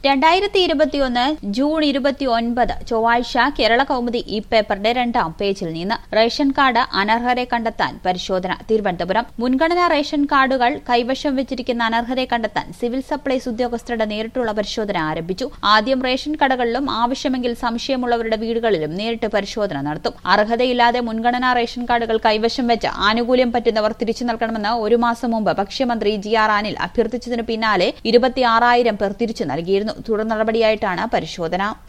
രണ്ടായിരത്തി ഇരുപത്തിയൊന്ന് ജൂൺ ഇരുപത്തി ഒൻപത് ചൊവ്വാഴ്ച കേരള കൗമുദി ഈ പേപ്പറിന്റെ രണ്ടാം പേജിൽ നിന്ന് റേഷൻ കാർഡ് അനർഹരെ കണ്ടെത്താൻ പരിശോധന തിരുവനന്തപുരം മുൻഗണനാ റേഷൻ കാർഡുകൾ കൈവശം വെച്ചിരിക്കുന്ന അനർഹരെ കണ്ടെത്താൻ സിവിൽ സപ്ലൈസ് ഉദ്യോഗസ്ഥരുടെ നേരിട്ടുള്ള പരിശോധന ആരംഭിച്ചു ആദ്യം റേഷൻ കടകളിലും ആവശ്യമെങ്കിൽ സംശയമുള്ളവരുടെ വീടുകളിലും നേരിട്ട് പരിശോധന നടത്തും അർഹതയില്ലാതെ മുൻഗണനാ റേഷൻ കാർഡുകൾ കൈവശം വെച്ച് ആനുകൂല്യം പറ്റുന്നവർ തിരിച്ചു നൽകണമെന്ന് ഒരു മാസം മുമ്പ് ഭക്ഷ്യമന്ത്രി ജി ആർ അനിൽ അഭ്യർത്ഥിച്ചതിനു പിന്നാലെ ഇരുപത്തിയാറായിരം പേർ തിരിച്ചു നൽകിയിരുന്നു തുടർ നടപടിയായിട്ടാണ് പരിശോധന